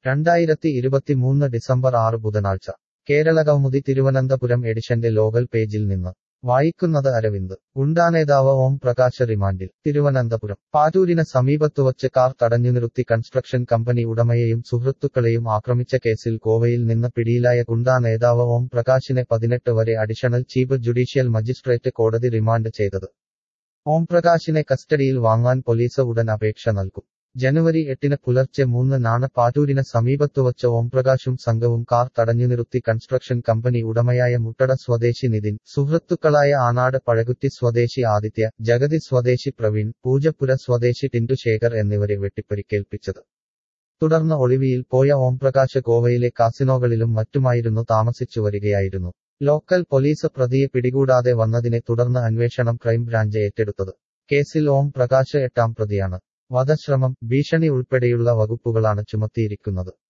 രണ്ടായിരത്തി ഇരുപത്തിമൂന്ന് ഡിസംബർ ആറ് ബുധനാഴ്ച കേരള കൗമുദി തിരുവനന്തപുരം എഡിഷന്റെ ലോകൽ പേജിൽ നിന്ന് വായിക്കുന്നത് അരവിന്ദ് ഗുണ്ടാനേതാവ് ഓം പ്രകാശ് റിമാൻഡിൽ തിരുവനന്തപുരം പാറ്റൂരിന് സമീപത്തുവച്ച് കാർ തടഞ്ഞു നിർത്തി കൺസ്ട്രക്ഷൻ കമ്പനി ഉടമയെയും സുഹൃത്തുക്കളെയും ആക്രമിച്ച കേസിൽ ഗോവയിൽ നിന്ന് പിടിയിലായ ഗുണ്ടാ നേതാവ് ഓം പ്രകാശിനെ പതിനെട്ട് വരെ അഡീഷണൽ ചീഫ് ജുഡീഷ്യൽ മജിസ്ട്രേറ്റ് കോടതി റിമാൻഡ് ചെയ്തത് ഓം പ്രകാശിനെ കസ്റ്റഡിയിൽ വാങ്ങാൻ പോലീസ് ഉടൻ അപേക്ഷ നൽകും ജനുവരി എട്ടിന് പുലർച്ചെ മൂന്നിനാണ് പാറ്റൂരിന് സമീപത്തുവച്ച് ഓംപ്രകാശും സംഘവും കാർ തടഞ്ഞു നിർത്തി കൺസ്ട്രക്ഷൻ കമ്പനി ഉടമയായ മുട്ടട സ്വദേശി നിതിൻ സുഹൃത്തുക്കളായ ആനാട് പഴകുറ്റി സ്വദേശി ആദിത്യ ജഗതി സ്വദേശി പ്രവീൺ പൂജപ്പുര സ്വദേശി ടിൻഡു ശേഖർ എന്നിവരെ വെട്ടിപ്പരിക്കേൽപ്പിച്ചത് തുടർന്ന് ഒളിവിയിൽ പോയ ഓംപ്രകാശ് ഗോവയിലെ കാസിനോകളിലും മറ്റുമായിരുന്നു താമസിച്ചു വരികയായിരുന്നു ലോക്കൽ പോലീസ് പ്രതിയെ പിടികൂടാതെ വന്നതിനെ തുടർന്ന് അന്വേഷണം ക്രൈംബ്രാഞ്ച് ഏറ്റെടുത്തത് കേസിൽ ഓം പ്രകാശ് എട്ടാം പ്രതിയാണ് വധശ്രമം ഭീഷണി ഉൾപ്പെടെയുള്ള വകുപ്പുകളാണ് ചുമത്തിയിരിക്കുന്നത്